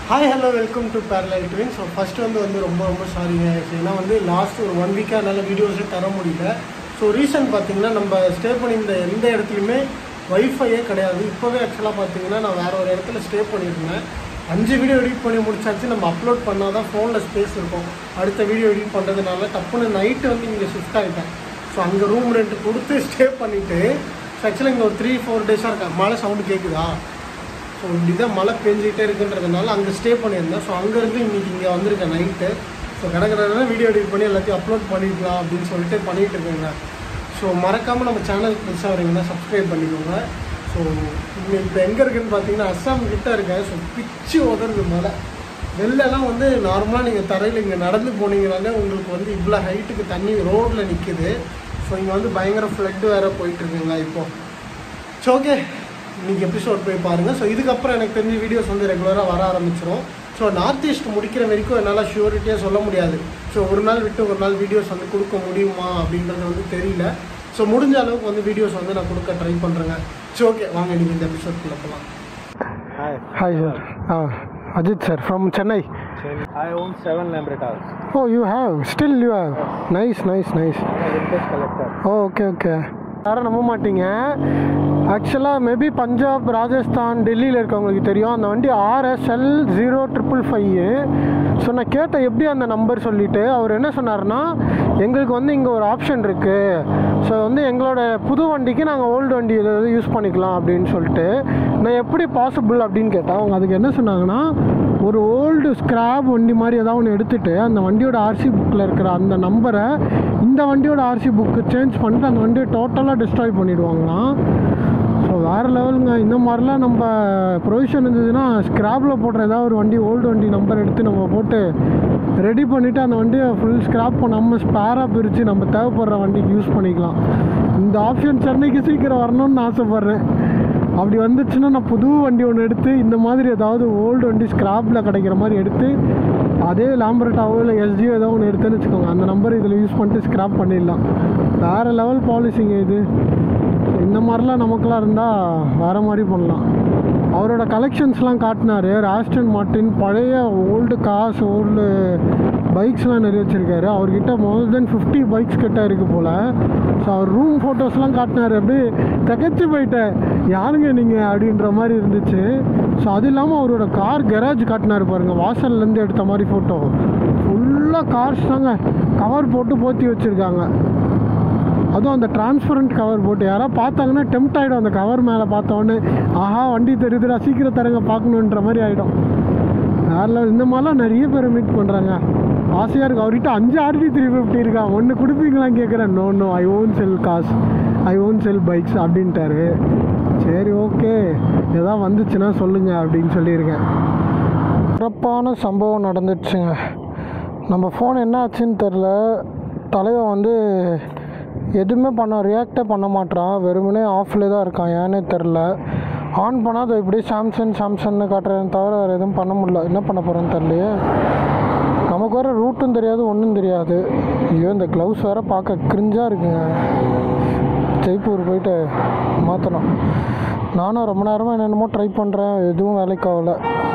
Hi hello welcome to பேரலைட் twin so first வந்து வந்து ரொம்ப ரொம்ப சாரிங்க ஏன்னா வந்து லாஸ்ட் ஒரு ஒன் வீக்காக என்னால் வீடியோஸே தர முடியல ஸோ ரீசன் பார்த்தீங்கன்னா நம்ம ஸ்டே பண்ணியிருந்த எந்த இடத்துலையுமே வைஃபையே கிடையாது இப்போவே ஆக்சுவலாக பார்த்தீங்கன்னா நான் வேறு ஒரு இடத்துல ஸ்டே பண்ணியிருந்தேன் அஞ்சு வீடியோ எடிட் பண்ணி முடிச்சாச்சு நம்ம அப்லோட் பண்ணால் தான் ஃபோனில் ஸ்பேஸ் இருக்கும் அடுத்த வீடியோ எடிட் பண்ணுறதுனால டப்புன்னு நைட்டு வந்து இங்கே ஷிஃப்ட் ஆகிட்டேன் ஸோ அங்கே ரூம் ரெண்ட் கொடுத்து ஸ்டே பண்ணிவிட்டு ஆக்சுவலாக இங்கே ஒரு த்ரீ ஃபோர் டேஸாக இருக்கேன் மழை சவுண்டு கேட்குதா ஸோ இப்படி தான் மழை பெஞ்சிக்கிட்டே இருக்குன்றதுனால அங்கே ஸ்டே பண்ணியிருந்தேன் ஸோ அங்கேருந்து இன்றைக்கி இங்கே வந்திருக்கேன் நைட்டு ஸோ கிடக்கிறதுனால வீடியோ எடிட் பண்ணி எல்லாத்தையும் அப்லோட் பண்ணிக்கலாம் அப்படின்னு சொல்லிட்டு பண்ணிகிட்டு இருக்கேங்க ஸோ மறக்காமல் நம்ம சேனல் புதுசாக வரீங்கன்னா சப்ஸ்கிரைப் பண்ணிக்கோங்க ஸோ இப்போ எங்கே இருக்குன்னு பார்த்தீங்கன்னா அஸ்ஸாம் கிட்ட இருக்கேன் ஸோ பிச்சு உதறது மழை வெளிலலாம் வந்து நார்மலாக நீங்கள் தரையில் இங்கே நடந்து போனீங்கனாலே உங்களுக்கு வந்து இவ்வளோ ஹைட்டுக்கு தண்ணி ரோட்டில் நிற்குது ஸோ இங்கே வந்து பயங்கர ஃப்ளட்டு வேறு போயிட்டுருக்குங்க இப்போது ஸோ ஓகே இன்னைக்கு எபிசோட் போய் பாருங்கள் ஸோ இதுக்கப்புறம் எனக்கு தெரிஞ்ச வீடியோஸ் வந்து ரெகுலராக வர ஆரம்பிச்சிடும் ஸோ நார்த் ஈஸ்ட் முடிக்கிற வரைக்கும் என்னால் ஷூரிட்டியாக சொல்ல முடியாது ஸோ ஒரு நாள் விட்டு ஒரு நாள் வீடியோஸ் வந்து கொடுக்க முடியுமா அப்படின்றது வந்து தெரியல ஸோ முடிஞ்ச அளவுக்கு வந்து வீடியோஸ் வந்து நான் கொடுக்க ட்ரை பண்ணுறேங்க ஸோ ஓகே வாங்க நீங்கள் இந்த எபிசோட்குள்ளே போகலாம் Hi, hi sir ah Ajith sir from Chennai I own seven Lambretaurs. Oh you have still you have nice nice nice I'm a vintage collector. Okay okay யாரும் நம்ப மாட்டீங்க ஆக்சுவலாக மேபி பஞ்சாப் ராஜஸ்தான் டெல்லியில் இருக்கவங்களுக்கு தெரியும் அந்த வண்டி RSL zero triple five so நான் கேட்டேன் எப்படி அந்த நம்பர் சொல்லிவிட்டு அவர் என்ன சொன்னார்னா எங்களுக்கு வந்து இங்கே ஒரு ஆப்ஷன் இருக்குது ஸோ வந்து எங்களோட புது வண்டிக்கு நாங்கள் ஓல்டு வண்டி ஏதாவது யூஸ் பண்ணிக்கலாம் அப்படின்னு சொல்லிட்டு நான் எப்படி பாசிபிள் அப்படின்னு கேட்டேன் அவங்க அதுக்கு என்ன சொன்னாங்கன்னா ஒரு ஓல்டு ஸ்கிராப் வண்டி மாதிரி ஏதாவது ஒன்று எடுத்துகிட்டு அந்த வண்டியோட ஆர்சி புக்கில் இருக்கிற அந்த நம்பரை இந்த வண்டியோட ஆர்சி புக்கு சேஞ்ச் பண்ணிட்டு அந்த வண்டியை டோட்டலாக டிஸ்ட்ராய் பண்ணிடுவாங்களாம் ஸோ வேறு லெவலுங்க இந்த மாதிரிலாம் நம்ம ப்ரொவிஷன் இருந்ததுன்னா ஸ்க்ராப்பில் போடுற ஏதாவது ஒரு வண்டி ஓல்டு வண்டி நம்பர் எடுத்து நம்ம போட்டு ரெடி பண்ணிவிட்டு அந்த வண்டியை ஃபுல் ஸ்க்ராப் பண்ணாமல் ஸ்பேராக பிரித்து நம்ம தேவைப்படுற வண்டிக்கு யூஸ் பண்ணிக்கலாம் இந்த ஆப்ஷன் சென்னைக்கு சீக்கிரம் வரணும்னு ஆசைப்பட்றேன் அப்படி வந்துச்சுன்னா நான் புது வண்டி ஒன்று எடுத்து இந்த மாதிரி ஏதாவது ஓல்டு வண்டி ஸ்க்ராப்பில் கிடைக்கிற மாதிரி எடுத்து அதே லாம்பரட்டாவோ இல்லை எஸ்டியோ ஏதோ ஒன்று எடுத்துன்னு வச்சுக்கோங்க அந்த நம்பர் இதில் யூஸ் பண்ணிட்டு ஸ்க்ராப் பண்ணிடலாம் வேறு லெவல் பாலிசிங்க இது இந்த மாதிரிலாம் நமக்கெல்லாம் இருந்தால் வேறு மாதிரி பண்ணலாம் அவரோட கலெக்ஷன்ஸ்லாம் காட்டினாரு ராஸ்டன் மார்ட்டின் பழைய ஓல்டு காசு ஓல்டு பைக்ஸ்லாம் நிறைய வச்சுருக்காரு அவர்கிட்ட மோர் தென் ஃபிஃப்டி பைக்ஸ் கிட்ட இருக்குது போல் ஸோ அவர் ரூம் ஃபோட்டோஸ்லாம் காட்டினாரு அப்படியே திகச்சு போயிட்டேன் யாருங்க நீங்கள் அப்படின்ற மாதிரி இருந்துச்சு ஸோ அது இல்லாமல் அவரோட கார் கெராஜ் காட்டினாரு பாருங்கள் வாசல்லேருந்து எடுத்த மாதிரி ஃபோட்டோ ஃபுல்லாக கார்ஸ் தாங்க கவர் போட்டு போத்தி வச்சுருக்காங்க அதுவும் அந்த டிரான்ஸ்பரண்ட் கவர் போட்டு யாராவது பார்த்தாங்கன்னா டெம்ட் ஆகிடும் அந்த கவர் மேலே பார்த்தோன்னே ஆஹா வண்டி தெரியுதுடா சீக்கிரம் தரங்க பார்க்கணுன்ற மாதிரி ஆகிடும் வேறு இந்த மாதிரிலாம் நிறைய பேர் மீட் பண்ணுறாங்க ஆசையாக இருக்குது அவர்கிட்ட அஞ்சு ஆர்டி த்ரீ ஃபிஃப்டி இருக்கா ஒன்று கொடுப்பீங்களான்னு கேட்குறேன் no no I won't sell cause I won't sell bikes அப்படின்ட்டாரு சரி ஓகே எதாவது வந்துச்சுன்னா சொல்லுங்கள் அப்படின்னு சொல்லியிருக்கேன் சிறப்பான சம்பவம் நடந்துடுச்சுங்க நம்ம ஃபோன் என்ன ஆச்சுன்னு தெரில தலைவன் வந்து எதுவுமே பண்ண ரியாக்டே பண்ண மாட்டான் வெறுமனே ஆஃப்ல தான் இருக்கான் ஏன்னே தெரில ஆன் பண்ணால் அது இப்படியே சாம்சங் சாம்சங்னு காட்டுறேன் தவிர வேறு எதுவும் பண்ண முடியல என்ன பண்ண போகிறேன்னு தெரியலையே நமக்கு வர ரூட்டும் தெரியாது ஒன்றும் தெரியாது ஐயோ இந்த க்ளவுஸ் வேறு பார்க்க கிரிஞ்சாக இருக்குங்க ஜெய்ப்பூர் போயிட்டு மாற்றணும் நானும் ரொம்ப நேரமாக என்னென்னமோ ட்ரை பண்ணுறேன் எதுவும் வேலைக்கு ஆகலை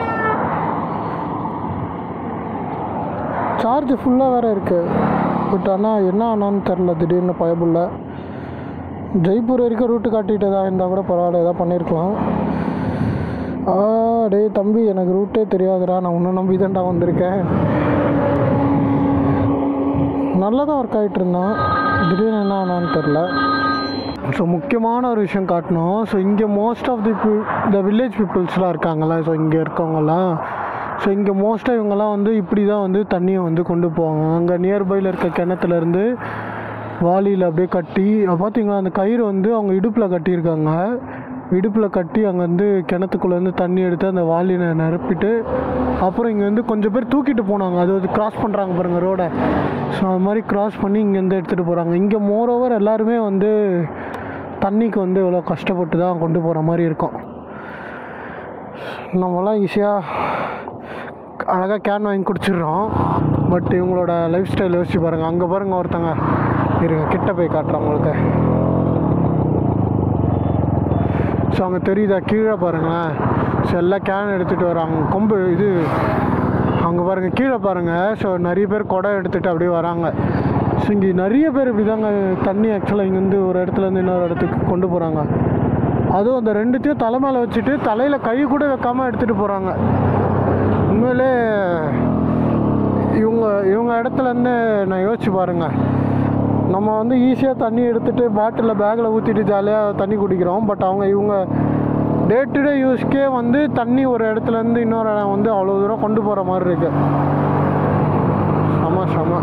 சார்ஜ் ஃபுல்லாக வேறு இருக்குது பட் ஆனால் என்ன ஆனான்னு தெரில திடீர்னு பயபுள்ள ஜெய்ப்பூர் வரைக்கும் ரூட்டு காட்டிட்டு தான் இருந்தால் கூட பரவாயில்ல ஏதாவது பண்ணியிருக்கலாம் ஆ டேய் தம்பி எனக்கு ரூட்டே தெரியாதுடா நான் உன்னை நம்பி தான்டா வந்திருக்கேன் நல்லா தான் ஒர்க் ஆகிட்டு இருந்தான் திடீர்னு என்ன ஆனான்னு தெரில ஸோ முக்கியமான ஒரு விஷயம் காட்டணும் ஸோ இங்கே மோஸ்ட் ஆஃப் தி இந்த வில்லேஜ் பீப்புள்ஸ்லாம் இருக்காங்களா ஸோ இங்கே இருக்கவங்கலாம் ஸோ இங்கே மோஸ்ட்டாக இவங்கெல்லாம் வந்து இப்படி தான் வந்து தண்ணியை வந்து கொண்டு போவாங்க அங்கே நியர்பையில் இருக்க கிணத்துலேருந்து வாளியில் அப்படியே கட்டி அப்ப பார்த்தீங்களா அந்த கயிறு வந்து அவங்க இடுப்பில் கட்டியிருக்காங்க இடுப்பில் கட்டி அங்கே வந்து கிணத்துக்குள்ளேருந்து தண்ணி எடுத்து அந்த வாளியை நிரப்பிட்டு அப்புறம் இங்கே வந்து கொஞ்சம் பேர் தூக்கிட்டு போனாங்க அது வந்து கிராஸ் பண்ணுறாங்க பாருங்கள் ரோடை ஸோ அது மாதிரி கிராஸ் பண்ணி இங்கேருந்து எடுத்துகிட்டு போகிறாங்க இங்கே மோரோவர் எல்லாருமே வந்து தண்ணிக்கு வந்து இவ்வளோ கஷ்டப்பட்டு தான் கொண்டு போகிற மாதிரி இருக்கும் நம்மளாம் ஈஸியாக அழகாக கேன் வாங்கி குடிச்சிடுறோம் பட் இவங்களோட லைஃப் ஸ்டைல் யோசிச்சு பாருங்கள் அங்கே பாருங்கள் ஒருத்தங்க இருங்க கிட்ட போய் காட்டுறேன் உங்களுக்கு ஸோ அங்கே தெரியுதா கீழே பாருங்களேன் ஸோ எல்லாம் கேன் எடுத்துகிட்டு வராங்க கொம்பு இது அங்கே பாருங்கள் கீழே பாருங்கள் ஸோ நிறைய பேர் குடம் எடுத்துகிட்டு அப்படியே வராங்க ஸோ இங்கே நிறைய பேர் இப்படி தாங்க தண்ணி ஆக்சுவலாக இங்கேருந்து ஒரு இடத்துலேருந்து இன்னொரு இடத்துக்கு கொண்டு போகிறாங்க அதுவும் அந்த ரெண்டுத்தையும் தலை மேலே வச்சுட்டு தலையில் கை கூட வைக்காமல் எடுத்துகிட்டு போகிறாங்க உண்மையிலே இவங்க இவங்க இடத்துலேருந்து நான் யோசிச்சு பாருங்க நம்ம வந்து ஈஸியாக தண்ணி எடுத்துகிட்டு பாட்டிலில் பேக்கில் ஊற்றிட்டு ஜாலியாக தண்ணி குடிக்கிறோம் பட் அவங்க இவங்க டே டு டே யூஸ்க்கே வந்து தண்ணி ஒரு இடத்துலேருந்து இன்னொரு இடம் வந்து அவ்வளோ தூரம் கொண்டு போகிற மாதிரி இருக்கு செம செம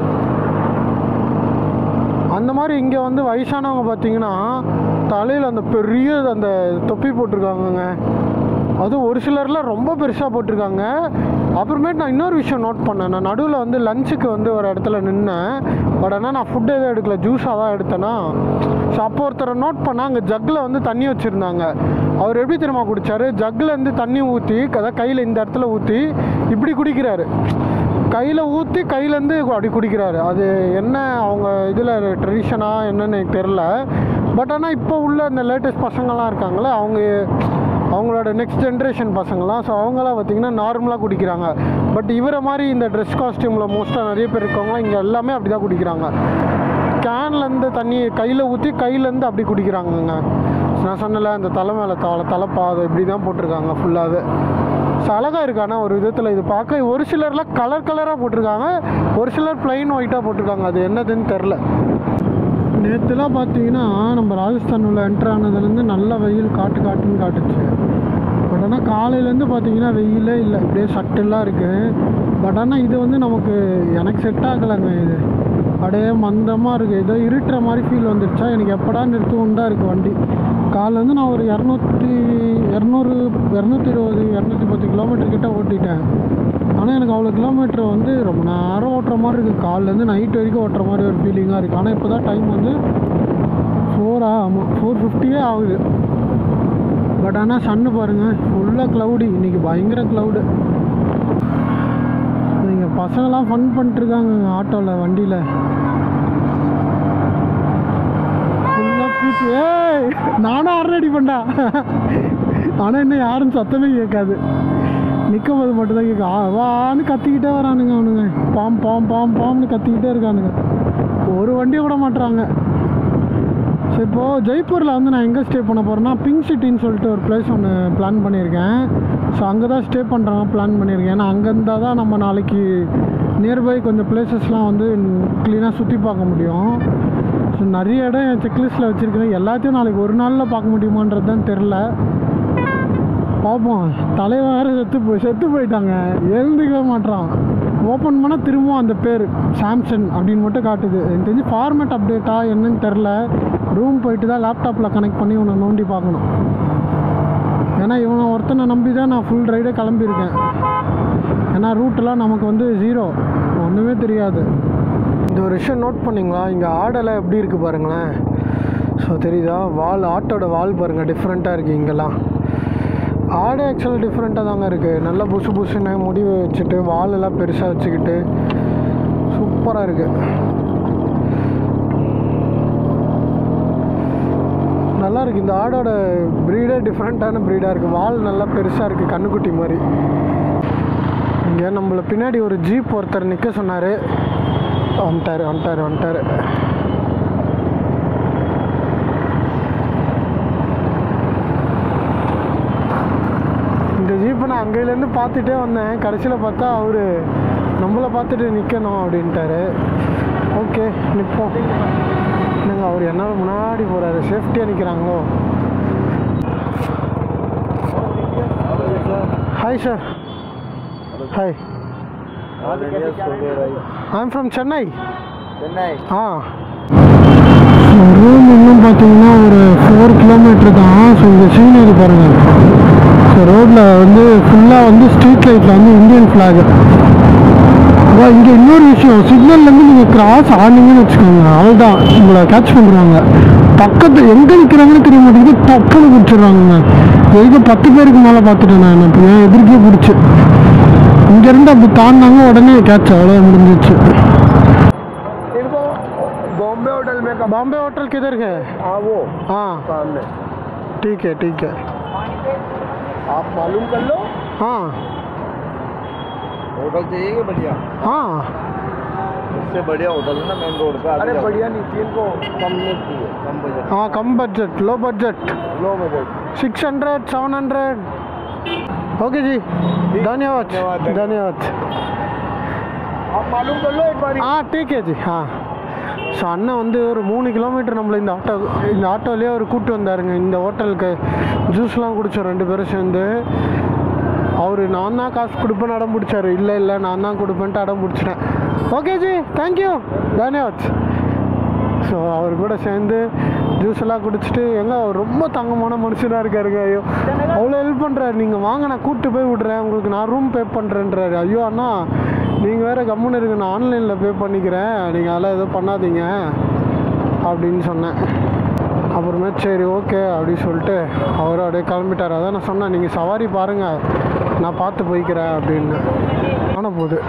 அந்த மாதிரி இங்கே வந்து வயசானவங்க பார்த்தீங்கன்னா தலையில் அந்த பெரிய அந்த தொப்பி போட்டிருக்காங்கங்க அதுவும் ஒரு சிலர்லாம் ரொம்ப பெருசாக போட்டிருக்காங்க அப்புறமேட்டு நான் இன்னொரு விஷயம் நோட் பண்ணேன் நான் நடுவில் வந்து லஞ்சுக்கு வந்து ஒரு இடத்துல நின்னேன் பட் ஆனால் நான் ஃபுட் எதுவும் எடுக்கல ஜூஸாக தான் எடுத்தேன்னா ஸோ அப்போ ஒருத்தரை நோட் பண்ணால் அங்கே ஜக்கில் வந்து தண்ணி வச்சுருந்தாங்க அவர் எப்படி தெரியுமா குடித்தாரு ஜக்கில் இருந்து தண்ணி ஊற்றி அதாவது கையில் இந்த இடத்துல ஊற்றி இப்படி குடிக்கிறாரு கையில் ஊற்றி கையிலேருந்து அப்படி குடிக்கிறாரு அது என்ன அவங்க இதில் ட்ரெடிஷனாக என்னன்னு எனக்கு தெரில பட் ஆனால் இப்போ உள்ள இந்த லேட்டஸ்ட் பசங்கள்லாம் இருக்காங்களே அவங்க அவங்களோட நெக்ஸ்ட் ஜென்ரேஷன் பசங்களாம் ஸோ அவங்களாம் பார்த்திங்கன்னா நார்மலாக குடிக்கிறாங்க பட் இவரை மாதிரி இந்த ட்ரெஸ் காஸ்டியூமில் மோஸ்ட்டாக நிறைய பேர் இருக்கவங்களாம் இங்கே எல்லாமே அப்படி தான் குடிக்கிறாங்க கேன்லேருந்து தண்ணி கையில் ஊற்றி கையிலேருந்து அப்படி குடிக்கிறாங்கங்க நான் சொன்னல அந்த தலை மேலே தலை தலைப்பா அது இப்படி தான் போட்டிருக்காங்க ஃபுல்லாகவே ஸோ அழகாக இருக்கு ஆனால் ஒரு விதத்தில் இது பார்க்க ஒரு சிலர்லாம் கலர் கலராக போட்டிருக்காங்க ஒரு சிலர் பிளைன் ஒயிட்டாக போட்டிருக்காங்க அது என்னதுன்னு தெரில நேற்றுலாம் பார்த்தீங்கன்னா நம்ம ராஜஸ்தான் உள்ள என்ட்ரு ஆனதுலேருந்து நல்ல வெயில் காட்டு காட்டுன்னு காட்டுச்சு பட் ஆனால் காலையிலேருந்து பார்த்தீங்கன்னா வெயிலே இல்லை இப்படியே சட்டெல்லாம் இருக்குது பட் ஆனால் இது வந்து நமக்கு எனக்கு செட் ஆகலைங்க இது அப்படியே மந்தமாக இருக்குது ஏதோ இருட்டுற மாதிரி ஃபீல் வந்துடுச்சா எனக்கு எப்படா நிறுத்துவோம் தான் இருக்குது வண்டி காலையிலேருந்து நான் ஒரு இரநூத்தி இரநூறு இரநூத்தி இருபது இரநூத்தி பத்து கிலோமீட்டர் கிட்ட ஓட்டிட்டேன் ஆனால் எனக்கு அவ்வளோ கிலோமீட்டர் வந்து ரொம்ப நேரம் ஓட்டுற மாதிரி இருக்குது காலையிலேருந்து நைட் வரைக்கும் ஓட்டுற மாதிரி ஒரு ஃபீலிங்காக இருக்குது ஆனால் இப்போ தான் டைம் வந்து ஃபோரா ஆமாம் ஃபோர் ஃபிஃப்டியே ஆகுது பட் ஆனால் சன்னு பாருங்கள் ஃபுல்லாக க்ளவுடி இன்றைக்கி பயங்கர க்ளவுடு நீங்கள் பசங்களாம் ஃபன் பண்ணிட்டுருக்காங்க ஆட்டோவில் வண்டியில் ஃபுல்லாக பீச்சு ஏய் நானும் ஆர்ரெடி பண்ணா ஆனால் இன்னும் யாரும் சத்தமே கேட்காது நிற்கும் போது மட்டும்தான் கேட்கும் ஆ, வான்னு கத்திக்கிட்டே வரானுங்க அவனுங்க பாம் பாம் பாம் பாம்னு கத்திக்கிட்டே இருக்கானுங்க ஒரு வண்டியை விட மாட்டுறாங்க ஸோ இப்போது ஜெய்ப்பூரில் வந்து நான் எங்கே ஸ்டே பண்ண போகிறேன்னா பிங்க் சிட்டின்னு சொல்லிட்டு ஒரு பிளேஸ் ஒன்று பிளான் பண்ணியிருக்கேன் ஸோ அங்கே தான் ஸ்டே பண்ணுறேன் பிளான் பண்ணியிருக்கேன் ஏன்னா அங்கே இருந்தால் தான் நம்ம நாளைக்கு நியர்பை கொஞ்சம் பிளேசஸ்லாம் வந்து க்ளீனாக சுற்றி பார்க்க முடியும் ஸோ நிறைய இடம் என் செக்லிஸ்ட்டில் வச்சுருக்கேன் எல்லாத்தையும் நாளைக்கு ஒரு நாளில் பார்க்க முடியுமான்றது தான் தெரில பார்ப்போம் தலைவன் வேறு செத்து போய் செத்து போயிட்டாங்க எழுந்துக்கவே மாட்றான் ஓப்பன் பண்ணால் திரும்பவும் அந்த பேர் சாம்சங் அப்படின்னு மட்டும் காட்டுது எனக்கு தெரிஞ்சு ஃபார்மேட் அப்டேட்டா என்னன்னு தெரில ரூம் போயிட்டு தான் லேப்டாப்பில் கனெக்ட் பண்ணி உன்னை நோண்டி பார்க்கணும் ஏன்னா இவனை ஒருத்தனை நம்பி தான் நான் ஃபுல் ரைடே கிளம்பியிருக்கேன் ஏன்னா ரூட்டெல்லாம் நமக்கு வந்து ஜீரோ ஒன்றுமே தெரியாது இந்த ஒரு விஷயம் நோட் பண்ணிங்களா இங்கே ஆடெல்லாம் எப்படி இருக்குது பாருங்களேன் ஸோ தெரியுதா வால் ஆட்டோட வால் பாருங்கள் டிஃப்ரெண்ட்டாக இருக்குது இங்கெல்லாம் ஆடே ஆக்சுவலாக டிஃப்ரெண்ட்டாக தாங்க இருக்குது நல்லா புசு புசுன்னு முடி வச்சுட்டு வாலெல்லாம் பெருசாக வச்சுக்கிட்டு சூப்பராக இருக்குது நல்லா இருக்குது இந்த ஆடோட ப்ரீடே டிஃப்ரெண்ட்டான ப்ரீடாக இருக்குது வால் நல்லா பெருசாக இருக்குது கண்ணுக்குட்டி மாதிரி இங்கே நம்மள பின்னாடி ஒரு ஜீப் ஒருத்தர் நிற்க சொன்னார் வந்துட்டார் வந்துட்டார் வந்துட்டார் இந்த ஜீப்பை நான் அங்கேலேருந்து பார்த்துட்டே வந்தேன் கடைசியில் பார்த்தா அவர் நம்மளை பார்த்துட்டு நிற்கணும் அப்படின்ட்டாரு ஓகே நிற்போம் என்னங்க அவர் என்னால் முன்னாடி போகிறாரு சேஃப்டியாக நிற்கிறாங்களோ hi sir hi I'm from Chennai Chennai ah room இன்னும் பார்த்தீங்கன்னா ஒரு ஃபோர் கிலோமீட்டர் தான் ஸோ இந்த சீனரி பாருங்கள் ஸோ ரோட்டில் வந்து ஃபுல்லாக வந்து ஸ்ட்ரீட் லைட்டில் வந்து இந்தியன் ஃப்ளாக் அதான் இங்கே இன்னொரு விஷயம் சிக்னல்லேருந்து நீங்கள் கிராஸ் ஆனீங்கன்னு வச்சுக்கோங்க அவ்வளோதான் உங்களை கேட்ச் பண்ணுறாங்க பக்கத்து எங்கே நிற்கிறாங்கன்னு தெரிய மாட்டேங்குது டப்புன்னு பிடிச்சிடுறாங்க எதுக்கு பத்து பேருக்கு மேலே பார்த்துட்டேன் நான் இப்போ என் எதிர்க்கே பிடிச்சி இங்கேருந்து அப்படி தாண்டினாங்க உடனே கேட்ச் அவ்வளோ முடிஞ்சிச்சு इनको बॉम्बे होटल में कब बॉम्बे होटल किधर है हाँ वो हाँ सामने ठीक है ठीक है आप मालूम कर लो हाँ होटल चाहिए कि बढ़िया हाँ इससे बढ़िया होटल है ना मेन रोड पे अरे बढ़िया नहीं तीन को कम में चाहिए कम बजट हाँ कम budget low budget low budget six hundred seven hundred okay जी धन्यवाद धन्यवाद। धन्यवाद आप मालूम कर लो एक बार ஆ டிகே ஜி ஆ ஸோ அண்ணன் வந்து ஒரு மூணு கிலோமீட்டர் நம்மளை இந்த ஆட்டோ இந்த ஆட்டோலேயே அவர் கூப்பிட்டு வந்தாருங்க இந்த ஹோட்டலுக்கு ஜூஸ்லாம் குடித்தோம் ரெண்டு பேரும் சேர்ந்து அவர் நான் தான் காசு கொடுப்பேன்னு அடம் பிடிச்சாரு இல்லை இல்லை நான் தான் கொடுப்பேன்ட்டு அடம் பிடிச்சிட்டேன் ஓகே ஜி தேங்க்யூ தன்யவாத் ஸோ அவர் கூட சேர்ந்து ஜூஸ் எல்லாம் குடிச்சிட்டு எங்க அவர் ரொம்ப தங்கமான மனுஷனாக இருக்காருங்க ஐயோ அவ்வளோ ஹெல்ப் பண்ணுறாரு நீங்கள் வாங்க நான் கூப்பிட்டு போய் விட்றேன் உங்களுக்கு நான் ரூம் பே பண்ணுறேன்றாரு ஐயோ அண்ணா நீங்கள் வேறு கம்முன்னு இருங்க நான் ஆன்லைனில் பே பண்ணிக்கிறேன் நீங்கள் அதெல்லாம் எதுவும் பண்ணாதீங்க அப்படின்னு சொன்னேன் அப்புறமே சரி ஓகே அப்படின்னு சொல்லிட்டு அவரும் அப்படியே கிளம்பிட்டார் அதான் நான் சொன்னேன் நீங்கள் சவாரி பாருங்கள் நான் பார்த்து போய்க்கிறேன் அப்படின்னு ஆனால் போகுது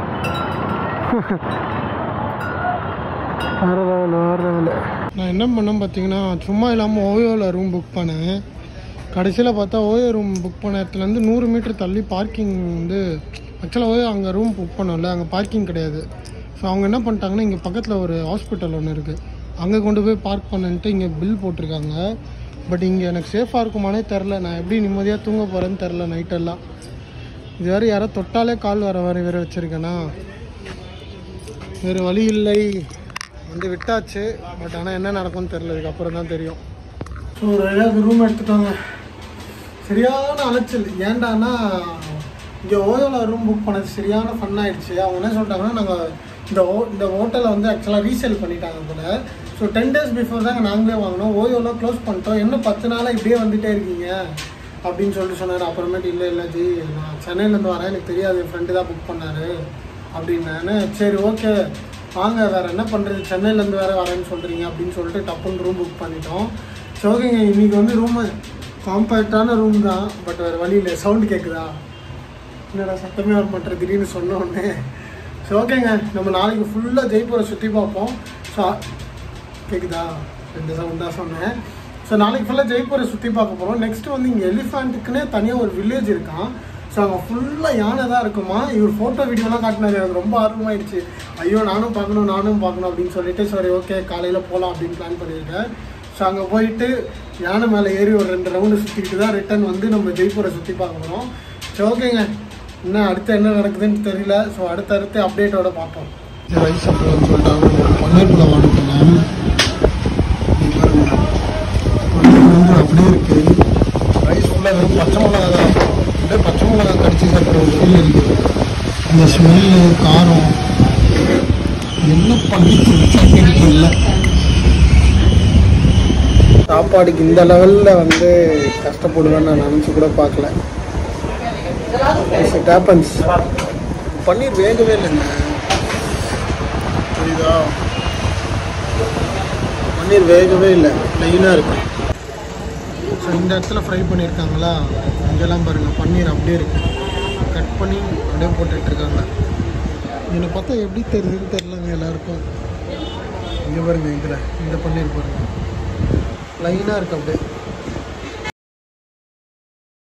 வேறு லெவல் வேறு லெவல் நான் என்ன பண்ணேன் பார்த்தீங்கன்னா சும்மா இல்லாமல் ஓயோவில் ரூம் புக் பண்ணேன் கடைசியில் பார்த்தா ஓயோ ரூம் புக் பண்ண இடத்துலேருந்து நூறு மீட்டர் தள்ளி பார்க்கிங் வந்து ஆக்சுவலாக ஓயோ அங்கே ரூம் புக் பண்ணோம்ல அங்கே பார்க்கிங் கிடையாது ஸோ அவங்க என்ன பண்ணிட்டாங்கன்னா இங்கே பக்கத்தில் ஒரு ஹாஸ்பிட்டல் ஒன்று இருக்குது அங்கே கொண்டு போய் பார்க் பண்ணிட்டு இங்கே பில் போட்டிருக்காங்க பட் இங்கே எனக்கு சேஃபாக இருக்குமானே தெரில நான் எப்படி நிம்மதியாக தூங்க போகிறேன்னு தெரில நைட்டெல்லாம் இது வேறு யாரோ தொட்டாலே கால் வர வர வேறு வச்சுருக்கேனா வேறு வழி இல்லை வந்து விட்டாச்சு பட் ஆனால் என்ன நடக்கும்னு தெரில இதுக்கப்புறம் தான் தெரியும் ஸோ ஒரு வழியாக ரூம் எடுத்துட்டாங்க சரியான அலைச்சல் ஏன்டான்னா இங்கே ஓயோவில் ரூம் புக் பண்ணது சரியான ஃபன் ஆயிடுச்சு அவங்க என்ன சொல்லிட்டாங்கன்னா நாங்கள் இந்த ஹோ இந்த ஹோட்டலை வந்து ஆக்சுவலாக ரீசேல் பண்ணிட்டாங்க போல ஸோ டென் டேஸ் பிஃபோர் தான் நாங்களே வாங்கினோம் ஓயோலாம் க்ளோஸ் பண்ணிட்டோம் இன்னும் பத்து நாளாக இப்படியே வந்துட்டே இருக்கீங்க அப்படின்னு சொல்லிட்டு சொன்னார் அப்புறமேட்டு இல்லை இல்லை ஜி நான் சென்னையிலேருந்து வரேன் எனக்கு தெரியாது என் ஃப்ரெண்டு தான் புக் பண்ணாரு அப்படின்னானு சரி ஓகே வாங்க வேறு என்ன பண்ணுறது சென்னையிலேருந்து வேறு வரேன்னு சொல்கிறீங்க அப்படின்னு சொல்லிட்டு டப்புன்னு ரூம் புக் பண்ணிட்டோம் ஸோ ஓகேங்க இன்றைக்கி வந்து ரூமு காம்பேக்டான ரூம் தான் பட் வேறு வழி இல்லை சவுண்டு கேட்குதா என்னடா சத்தமே வர மாட்டேன் திடீர்னு சொன்ன உடனே ஸோ ஓகேங்க நம்ம நாளைக்கு ஃபுல்லாக ஜெய்ப்பூரை சுற்றி பார்ப்போம் ஸோ கேட்குதா ரெண்டு சவுண்ட் தான் சொன்னேன் ஸோ நாளைக்கு ஃபுல்லாக ஜெய்ப்பூரை சுற்றி பார்க்க போகிறோம் நெக்ஸ்ட் வந்து இங்கே எலிஃபண்ட்டுக்குன்னே தனியாக ஒரு வில்லேஜ் இருக்கான் ஸோ அங்கே ஃபுல்லாக யானை தான் இருக்குமா இவர் ஃபோட்டோ வீடியோலாம் காட்டினாரு எனக்கு ரொம்ப ஆர்வமாயிடுச்சு ஐயோ நானும் பார்க்கணும் நானும் பார்க்கணும் அப்படின்னு சொல்லிட்டு சரி ஓகே காலையில் போகலாம் அப்படின்னு பிளான் பண்ணியிருக்கேன் ஸோ அங்கே போயிட்டு யானை மேலே ஏறி ஒரு ரெண்டு ரவுண்டு சுற்றிக்கிட்டு தான் ரிட்டர்ன் வந்து நம்ம ஜெய்ப்பூரை சுற்றி பார்க்க போகிறோம் ஸோ ஓகேங்க இன்னும் அடுத்து என்ன நடக்குதுன்னு தெரியல ஸோ அடுத்தடுத்து அப்டேட்டோட பார்ப்போம் ரைஸ் சாப்பிடலாம்னு சொல்லிட்டாங்க பன்னீர் புலாவ் ஆர்டர் பண்ணேன் வந்து அப்படியே இருக்கு ரைஸ் உள்ள வெறும் பச்சை மிளகா தான் அப்படியே பச்சை மிளகா கடிச்சு சாப்பிட்ற ஒரு ஃபீல் இருக்குது இந்த ஸ்மெல்லு காரம் என்ன பண்ணி எனக்கு இல்லை சாப்பாடுக்கு இந்த லெவலில் வந்து கஷ்டப்படுவேன்னு நான் நினச்சி கூட பார்க்கல இட் ஹேப்பன்ஸ் பன்னீர் வேகவே இல்லைங்க புரியுதா பன்னீர் வேகவே இல்லை ப்ளைனாக இருக்கு ஸோ இந்த இடத்துல ஃப்ரை பண்ணியிருக்காங்களா இங்கெல்லாம் பாருங்கள் பன்னீர் அப்படியே இருக்கு கட் பண்ணி அப்படியே போட்டுட்ருக்காங்க என்னை பார்த்தா எப்படி தெரியுதுன்னு தெரிலங்க எல்லாருக்கும் இங்கே பாருங்க இதில் இந்த பன்னீர் பாருங்க லைனாக இருக்கு அப்படியே